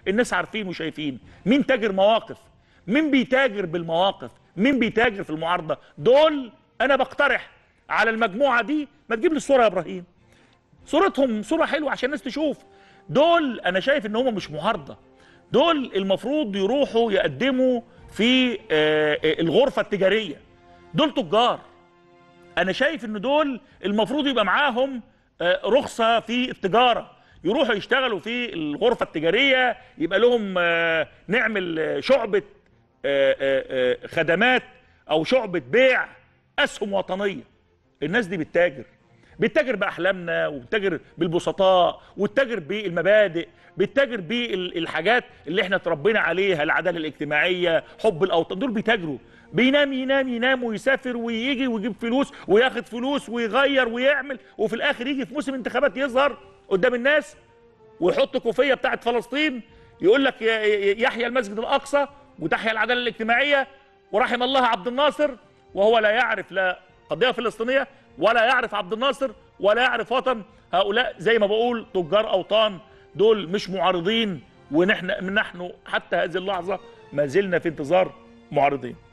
الناس عارفين وشايفين مين تاجر مواقف مين بيتاجر بالمواقف مين بيتاجر في المعارضه دول انا بقترح على المجموعه دي ما تجيب لي الصوره يا ابراهيم صورتهم صوره حلوه عشان الناس تشوف دول انا شايف ان هم مش معارضه دول المفروض يروحوا يقدموا في آه، آه، الغرفه التجاريه دول تجار انا شايف ان دول المفروض يبقى معاهم آه، رخصه في التجاره يروحوا يشتغلوا في الغرفه التجاريه يبقى لهم آه، نعمل آه، شعبه آه، آه، آه، خدمات او شعبه بيع اسهم وطنيه الناس دي بتتاجر بتتاجر باحلامنا وبتتاجر بالبسطاء وتتاجر بالمبادئ بتتاجر بالحاجات اللي احنا اتربينا عليها العداله الاجتماعيه حب الاوطان دول بيتاجروا بينام ينام ينام ويسافر ويجي ويجيب فلوس وياخد فلوس ويغير ويعمل وفي الاخر يجي في موسم انتخابات يظهر قدام الناس ويحط كوفيه بتاعت فلسطين يقول لك ي- ي- يحيى المسجد الاقصى وتحيا العداله الاجتماعيه ورحم الله عبد الناصر وهو لا يعرف لا قضيه فلسطينيه ولا يعرف عبد الناصر ولا يعرف وطن هؤلاء زي ما بقول تجار اوطان دول مش معارضين ونحن نحن حتى هذه اللحظه ما زلنا في انتظار معارضين